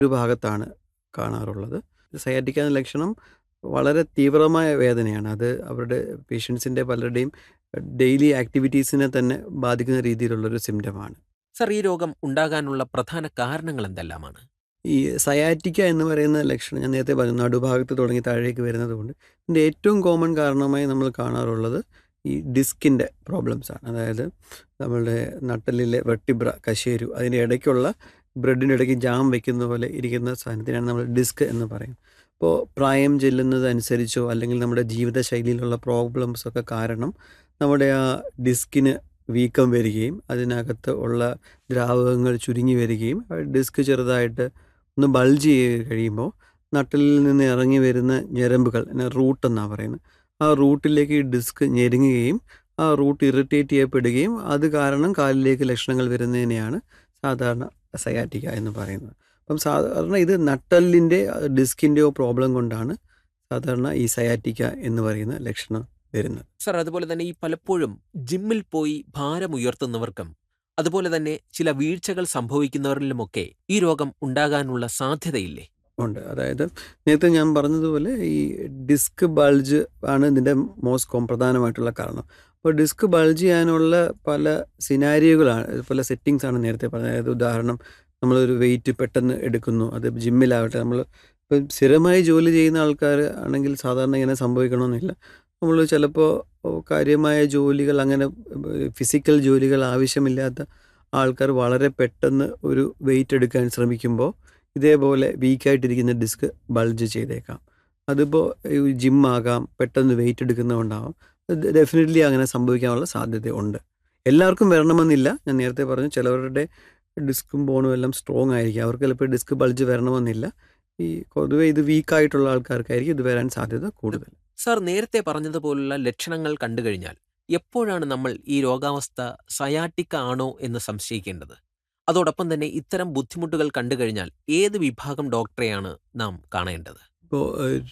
ഒരു ഭാഗത്താണ് കാണാറുള്ളത് സയാറ്റിക്ക എന്ന ലക്ഷണം വളരെ തീവ്രമായ വേദനയാണ് അത് അവരുടെ പേഷ്യൻസിൻ്റെ പലരുടെയും ഡെയിലി ആക്ടിവിറ്റീസിനെ തന്നെ ബാധിക്കുന്ന രീതിയിലുള്ളൊരു സിംറ്റമാണ് സർ ഈ രോഗം ഉണ്ടാകാനുള്ള പ്രധാന കാരണങ്ങൾ എന്തെല്ലാമാണ് ഈ സയാറ്റിക്ക എന്ന് പറയുന്ന ലക്ഷണം ഞാൻ നേരത്തെ പറഞ്ഞു നടുഭാഗത്ത് തുടങ്ങി താഴേക്ക് വരുന്നത് കൊണ്ട് ഇതിൻ്റെ ഏറ്റവും കോമൺ കാരണമായി നമ്മൾ കാണാറുള്ളത് ഈ ഡിസ്കിൻ്റെ പ്രോബ്ലംസ് ആണ് അതായത് നമ്മളുടെ നട്ടലിലെ വെട്ടിബ്ര കശേരു അതിൻ്റെ ഇടയ്ക്കുള്ള ബ്രെഡിൻ്റെ ഇടയ്ക്ക് ജാം വെക്കുന്ന പോലെ ഇരിക്കുന്ന സാധനത്തിനാണ് നമ്മൾ ഡിസ്ക് എന്ന് പറയും അപ്പോൾ പ്രായം ചെല്ലുന്നതനുസരിച്ചോ അല്ലെങ്കിൽ നമ്മുടെ ജീവിതശൈലിയിലുള്ള പ്രോബ്ലംസ് ഒക്കെ കാരണം നമ്മുടെ ആ ഡിസ്കിന് വീക്കം വരികയും അതിനകത്ത് ഉള്ള ദ്രാവകങ്ങൾ ചുരുങ്ങി വരികയും ആ ഡിസ്ക് ചെറുതായിട്ട് ഒന്ന് ബൾജ് ചെയ്ത് കഴിയുമ്പോൾ നട്ടലിൽ നിന്ന് ഇറങ്ങി വരുന്ന ഞരമ്പുകൾ റൂട്ട് എന്നാണ് പറയുന്നത് ആ റൂട്ടിലേക്ക് ഈ ഡിസ്ക് ഞെരുങ്ങുകയും ആ റൂട്ട് ഇറിറ്റേറ്റ് ചെയ്യപ്പെടുകയും അത് കാരണം കാലിലേക്ക് ലക്ഷണങ്ങൾ വരുന്നതിനെയാണ് സാധാരണ സയാറ്റിക്ക എന്ന് പറയുന്നത് അപ്പം സാധാരണ ഇത് നട്ടലിൻ്റെ ഡിസ്കിൻ്റെയോ പ്രോബ്ലം കൊണ്ടാണ് സാധാരണ ഈ സയാറ്റിക്ക എന്ന് പറയുന്ന ലക്ഷണം വരുന്നത് സർ അതുപോലെ തന്നെ ഈ പലപ്പോഴും ജിമ്മിൽ പോയി ഭാരം ഉയർത്തുന്നവർക്കും അതുപോലെ തന്നെ ചില വീഴ്ചകൾ സംഭവിക്കുന്നവരിലുമൊക്കെ ഈ രോഗം ഉണ്ടാകാനുള്ള സാധ്യതയില്ലേ ഉണ്ട് അതായത് നേരത്തെ ഞാൻ പറഞ്ഞതുപോലെ ഈ ഡിസ്ക് ബൾജ് ആണ് ഇതിൻ്റെ മോസ്റ്റ് പ്രധാനമായിട്ടുള്ള കാരണം അപ്പോൾ ഡിസ്ക് ബൾജ് ചെയ്യാനുള്ള പല സിനാരിയോകളാണ് പല സെറ്റിങ്സ് ആണ് നേരത്തെ പറഞ്ഞത് അതായത് ഉദാഹരണം നമ്മളൊരു വെയിറ്റ് പെട്ടെന്ന് എടുക്കുന്നു അത് ജിമ്മിലാവട്ടെ നമ്മൾ ഇപ്പം സ്ഥിരമായി ജോലി ചെയ്യുന്ന ആൾക്കാർ ആണെങ്കിൽ സാധാരണ ഇങ്ങനെ സംഭവിക്കണമെന്നില്ല നമ്മൾ ചിലപ്പോൾ കാര്യമായ ജോലികൾ അങ്ങനെ ഫിസിക്കൽ ജോലികൾ ആവശ്യമില്ലാത്ത ആൾക്കാർ വളരെ പെട്ടെന്ന് ഒരു വെയിറ്റ് എടുക്കാൻ ശ്രമിക്കുമ്പോൾ ഇതേപോലെ വീക്കായിട്ടിരിക്കുന്ന ഡിസ്ക് ബൾജ് ചെയ്തേക്കാം അതിപ്പോൾ ജിം ആകാം പെട്ടെന്ന് വെയിറ്റ് എടുക്കുന്നതുകൊണ്ടാവാം ഡെഫിനറ്റ്ലി അങ്ങനെ സംഭവിക്കാനുള്ള സാധ്യത ഉണ്ട് എല്ലാവർക്കും വരണമെന്നില്ല ഞാൻ നേരത്തെ പറഞ്ഞു ചിലവരുടെ ഡിസ്കും ബോണും എല്ലാം സ്ട്രോങ് ആയിരിക്കും അവർക്ക് ചിലപ്പോൾ ഡിസ്ക് ബൾജ് വരണമെന്നില്ല ഈ പൊതുവെ ഇത് വീക്കായിട്ടുള്ള ആൾക്കാർക്കായിരിക്കും ഇത് വരാൻ സാധ്യത കൂടുതൽ സർ നേരത്തെ പറഞ്ഞതുപോലുള്ള ലക്ഷണങ്ങൾ കണ്ടു കഴിഞ്ഞാൽ എപ്പോഴാണ് നമ്മൾ ഈ രോഗാവസ്ഥ സയാട്ടിക്ക ആണോ എന്ന് സംശയിക്കേണ്ടത് അതോടൊപ്പം തന്നെ ഇത്തരം ബുദ്ധിമുട്ടുകൾ കണ്ടു കഴിഞ്ഞാൽ ഏത് വിഭാഗം ഡോക്ടറെയാണ് നാം കാണേണ്ടത് ഇപ്പോൾ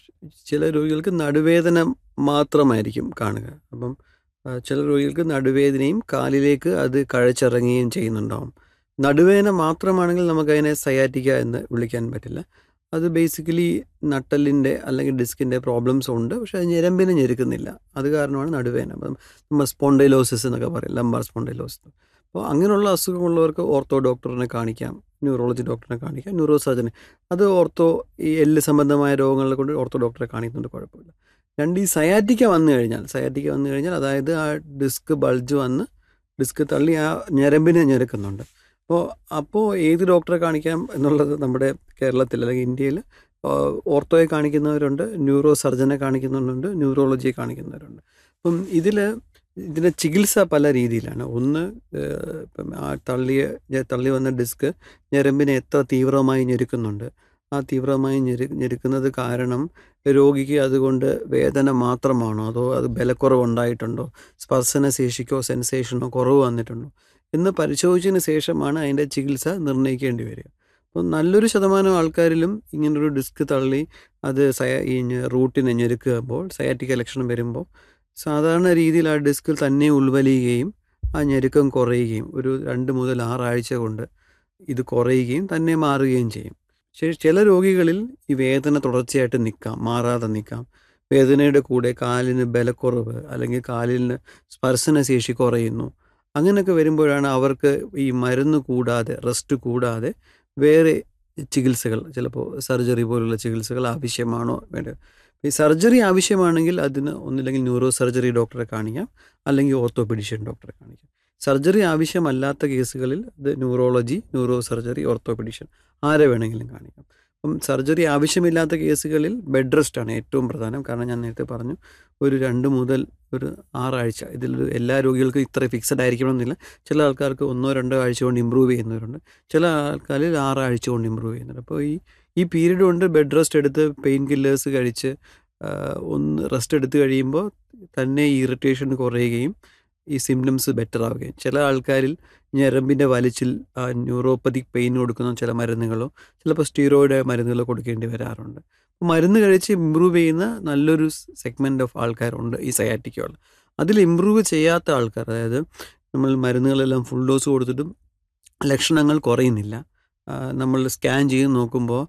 ചില രോഗികൾക്ക് നടുവേദന മാത്രമായിരിക്കും കാണുക അപ്പം ചില രോഗികൾക്ക് നടുവേദനയും കാലിലേക്ക് അത് കഴച്ചിറങ്ങുകയും ചെയ്യുന്നുണ്ടാവും നടുവേദന മാത്രമാണെങ്കിൽ നമുക്കതിനെ സയാറ്റിക്ക എന്ന് വിളിക്കാൻ പറ്റില്ല അത് ബേസിക്കലി നട്ടലിൻ്റെ അല്ലെങ്കിൽ ഡിസ്കിൻ്റെ പ്രോബ്ലംസ് ഉണ്ട് പക്ഷേ അത് ഞരമ്പിനെ ഞെരുക്കുന്നില്ല അത് കാരണമാണ് നടുവേദന അപ്പം നമ്മൾ സ്പോണ്ടൈലോസിസ് എന്നൊക്കെ പറയും ലംബാർ സ്പോണ്ടൈലോസിസ് അപ്പോൾ അങ്ങനെയുള്ള അസുഖമുള്ളവർക്ക് ഓർത്തോ ഡോക്ടറിനെ കാണിക്കാം ന്യൂറോളജി ഡോക്ടറിനെ കാണിക്കാം ന്യൂറോ സർജനെ അത് ഓർത്തോ ഈ എല്ല് സംബന്ധമായ രോഗങ്ങളെ കൊണ്ട് ഓർത്തോ ഡോക്ടറെ കാണിക്കുന്നുണ്ട് കുഴപ്പമില്ല രണ്ട് ഈ സയാറ്റിക്ക വന്നു കഴിഞ്ഞാൽ സയാറ്റിക്ക വന്നു കഴിഞ്ഞാൽ അതായത് ആ ഡിസ്ക് ബൾജ് വന്ന് ഡിസ്ക് തള്ളി ആ ഞരമ്പിനെ ഞെരുക്കുന്നുണ്ട് അപ്പോൾ അപ്പോൾ ഏത് ഡോക്ടറെ കാണിക്കാം എന്നുള്ളത് നമ്മുടെ കേരളത്തിൽ അല്ലെങ്കിൽ ഇന്ത്യയിൽ ഓർത്തോയെ കാണിക്കുന്നവരുണ്ട് ന്യൂറോ സർജനെ കാണിക്കുന്നുണ്ട് ന്യൂറോളജിയെ കാണിക്കുന്നവരുണ്ട് അപ്പം ഇതിൽ ഇതിൻ്റെ ചികിത്സ പല രീതിയിലാണ് ഒന്ന് ഇപ്പം ആ തള്ളിയ തള്ളി വന്ന ഡിസ്ക് ഞരമ്പിനെ എത്ര തീവ്രമായി ഞെരുക്കുന്നുണ്ട് ആ തീവ്രമായി ഞെരു ഞെരുക്കുന്നത് കാരണം രോഗിക്ക് അതുകൊണ്ട് വേദന മാത്രമാണോ അതോ അത് ബലക്കുറവുണ്ടായിട്ടുണ്ടോ സ്പർശന ശേഷിക്കോ സെൻസേഷനോ കുറവ് വന്നിട്ടുണ്ടോ എന്ന് പരിശോധിച്ചതിന് ശേഷമാണ് അതിൻ്റെ ചികിത്സ നിർണ്ണയിക്കേണ്ടി വരിക അപ്പോൾ നല്ലൊരു ശതമാനം ആൾക്കാരിലും ഇങ്ങനൊരു ഡിസ്ക് തള്ളി അത് സയ ഈ റൂട്ടിനെ ഞെരുക്കുമ്പോൾ സയാറ്റിക്ക ലക്ഷണം വരുമ്പോൾ സാധാരണ രീതിയിൽ ആ ഡിസ്കിൽ തന്നെ ഉൾവലിയുകയും ആ ഞെരുക്കം കുറയുകയും ഒരു രണ്ട് മുതൽ ആറാഴ്ച കൊണ്ട് ഇത് കുറയുകയും തന്നെ മാറുകയും ചെയ്യും പക്ഷേ ചില രോഗികളിൽ ഈ വേദന തുടർച്ചയായിട്ട് നിൽക്കാം മാറാതെ നിൽക്കാം വേദനയുടെ കൂടെ കാലിന് ബലക്കുറവ് അല്ലെങ്കിൽ കാലിന് സ്പർശനശേഷി കുറയുന്നു അങ്ങനെയൊക്കെ വരുമ്പോഴാണ് അവർക്ക് ഈ മരുന്ന് കൂടാതെ റെസ്റ്റ് കൂടാതെ വേറെ ചികിത്സകൾ ചിലപ്പോൾ സർജറി പോലുള്ള ചികിത്സകൾ ആവശ്യമാണോ വേണ്ടത് ഈ സർജറി ആവശ്യമാണെങ്കിൽ അതിന് ഒന്നില്ലെങ്കിൽ ന്യൂറോ സർജറി ഡോക്ടറെ കാണിക്കാം അല്ലെങ്കിൽ ഓർത്തോപെഡിഷ്യൻ ഡോക്ടറെ കാണിക്കാം സർജറി ആവശ്യമല്ലാത്ത കേസുകളിൽ അത് ന്യൂറോളജി ന്യൂറോ സർജറി ഓർത്തോപെഡിഷ്യൻ ആരെ വേണമെങ്കിലും കാണിക്കാം അപ്പം സർജറി ആവശ്യമില്ലാത്ത കേസുകളിൽ ബെഡ് റെസ്റ്റാണ് ഏറ്റവും പ്രധാനം കാരണം ഞാൻ നേരത്തെ പറഞ്ഞു ഒരു രണ്ട് മുതൽ ഒരു ആറാഴ്ച ഇതിൽ എല്ലാ രോഗികൾക്കും ഇത്ര ഫിക്സഡ് ആയിരിക്കണമെന്നില്ല ചില ആൾക്കാർക്ക് ഒന്നോ രണ്ടോ ആഴ്ച കൊണ്ട് ഇമ്പ്രൂവ് ചെയ്യുന്നവരുണ്ട് ചില ആൾക്കാരിൽ ആറാഴ്ച കൊണ്ട് ഇമ്പ്രൂവ് ചെയ്യുന്നുണ്ട് അപ്പോൾ ഈ ഈ പീരീഡ് കൊണ്ട് ബെഡ് റെസ്റ്റ് എടുത്ത് പെയിൻ കില്ലേഴ്സ് കഴിച്ച് ഒന്ന് റെസ്റ്റ് എടുത്ത് കഴിയുമ്പോൾ തന്നെ ഈ ഇറിറ്റേഷൻ കുറയുകയും ഈ സിംറ്റംസ് ബെറ്റർ ആവുകയും ചില ആൾക്കാരിൽ ഞരമ്പിൻ്റെ വലിച്ചിൽ ന്യൂറോപ്പതിക് പെയിൻ കൊടുക്കുന്ന ചില മരുന്നുകളോ ചിലപ്പോൾ സ്റ്റീറോയിഡ് മരുന്നുകളോ കൊടുക്കേണ്ടി വരാറുണ്ട് മരുന്ന് കഴിച്ച് ഇമ്പ്രൂവ് ചെയ്യുന്ന നല്ലൊരു സെഗ്മെൻറ്റ് ഓഫ് ആൾക്കാരുണ്ട് ഈ സയാറ്റിക്കുകൾ അതിൽ ഇമ്പ്രൂവ് ചെയ്യാത്ത ആൾക്കാർ അതായത് നമ്മൾ മരുന്നുകളെല്ലാം ഫുൾ ഡോസ് കൊടുത്തിട്ടും ലക്ഷണങ്ങൾ കുറയുന്നില്ല നമ്മൾ സ്കാൻ ചെയ്ത് നോക്കുമ്പോൾ